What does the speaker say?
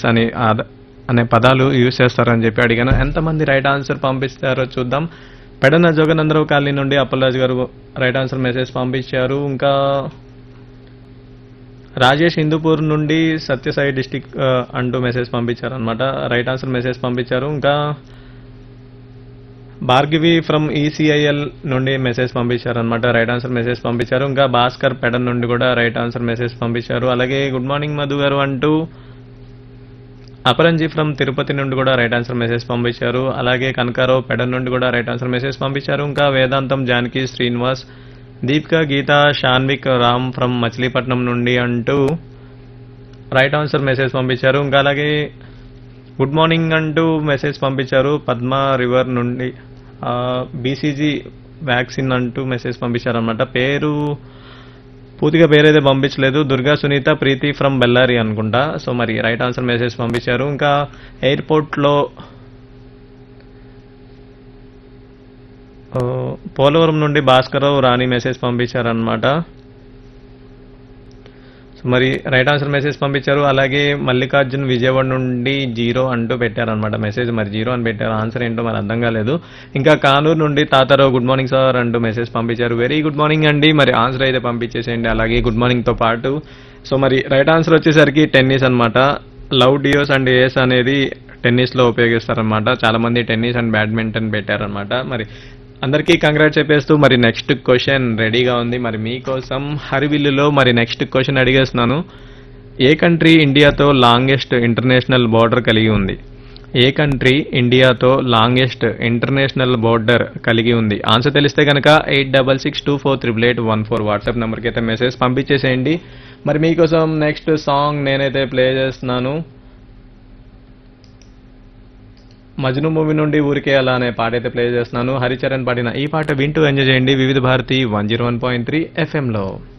అని ఆద- అనే పదాలు యూజ్ చేస్తారని చెప్పి అడిగాను ఎంతమంది రైట్ ఆన్సర్ పంపిస్తారో చూద్దాం పెడన జోగనందరావు కాలనీ నుండి అప్పలరాజు గారు రైట్ ఆన్సర్ మెసేజ్ పంపించారు ఇంకా రాజేష్ హిందూపూర్ నుండి సత్యసాయి డిస్టిక్ ఆ, అంటూ మెసేజ్ పంపించారు అనమాట రైట్ ఆన్సర్ మెసేజ్ పంపించారు ఇంకా భార్గవి ఫ్రమ్ ఈసీఐఎల్ నుండి మెసేజ్ పంపించారు అనమాట రైట్ ఆన్సర్ మెసేజ్ పంపించారు ఇంకా భాస్కర్ పెడన్ నుండి కూడా రైట్ ఆన్సర్ మెసేజ్ పంపించారు అలాగే గుడ్ మార్నింగ్ మధు గారు అంటూ అపరంజీ ఫ్రమ్ తిరుపతి నుండి కూడా రైట్ ఆన్సర్ మెసేజ్ పంపించారు అలాగే కనకారావు పెడన్ నుండి కూడా రైట్ ఆన్సర్ మెసేజ్ పంపించారు ఇంకా వేదాంతం జానకి శ్రీనివాస్ దీపిక గీత షాన్విక్ రామ్ ఫ్రమ్ మచిలీపట్నం నుండి అంటూ రైట్ ఆన్సర్ మెసేజ్ పంపించారు ఇంకా అలాగే గుడ్ మార్నింగ్ అంటూ మెసేజ్ పంపించారు పద్మ రివర్ నుండి బీసీజీ వ్యాక్సిన్ అంటూ మెసేజ్ పంపించారు అనమాట పేరు పూర్తిగా పేరైతే పంపించలేదు దుర్గా సునీత ప్రీతి ఫ్రమ్ బెల్లారి అనుకుంటా సో మరి రైట్ ఆన్సర్ మెసేజ్ పంపించారు ఇంకా ఎయిర్పోర్ట్లో ఆ, పోలవరం నుండి భాస్కరరావు రాణి మెసేజ్ పంపించారనమాట సో మరి రైట్ ఆన్సర్ మెసేజ్ పంపించారు అలాగే మల్లికార్జున్ విజయవాడ నుండి జీరో అంటూ పెట్టారనమాట మెసేజ్ మరి జీరో అని పెట్టారు ఆన్సర్ ఏంటో మరి అర్థం కాలేదు ఇంకా కానూరు నుండి తాతారావు గుడ్ మార్నింగ్ సార్ అంటూ మెసేజ్ పంపించారు వెరీ గుడ్ మార్నింగ్ అండి మరి ఆన్సర్ అయితే పంపించేసేయండి అలాగే గుడ్ మార్నింగ్తో పాటు సో మరి రైట్ ఆన్సర్ వచ్చేసరికి టెన్నిస్ అన్నమాట లవ్ డియోస్ అండ్ ఏస్ అనేది టెన్నిస్లో ఉపయోగిస్తారనమాట చాలా మంది టెన్నిస్ అండ్ బ్యాడ్మింటన్ పెట్టారనమాట మరి అందరికీ కంగ్రాట్ చెప్పేస్తూ మరి నెక్స్ట్ క్వశ్చన్ రెడీగా ఉంది మరి మీకోసం హరివిల్లులో మరి నెక్స్ట్ క్వశ్చన్ అడిగేస్తున్నాను ఏ కంట్రీ ఇండియాతో లాంగెస్ట్ ఇంటర్నేషనల్ బార్డర్ కలిగి ఉంది ఏ కంట్రీ ఇండియాతో లాంగెస్ట్ ఇంటర్నేషనల్ బోర్డర్ కలిగి ఉంది ఆన్సర్ తెలిస్తే కనుక eight double six two four triple eight one four WhatsApp నెంబర్కి అయితే మెసేజ్ పంపించేసేయండి మరి మీకోసం నెక్స్ట్ సాంగ్ నేనైతే ప్లే చేస్తున్నాను మజ్ను మూవీ నుండి ఊరికే అలా అనే పాట అయితే ప్లే చేస్తున్నాను హరిచరణ్ పాడిన ఈ పాట వింటూ ఎంజాయ్ చేయండి Vividh Bharati one zero one point three ఎఫ్ఎంలో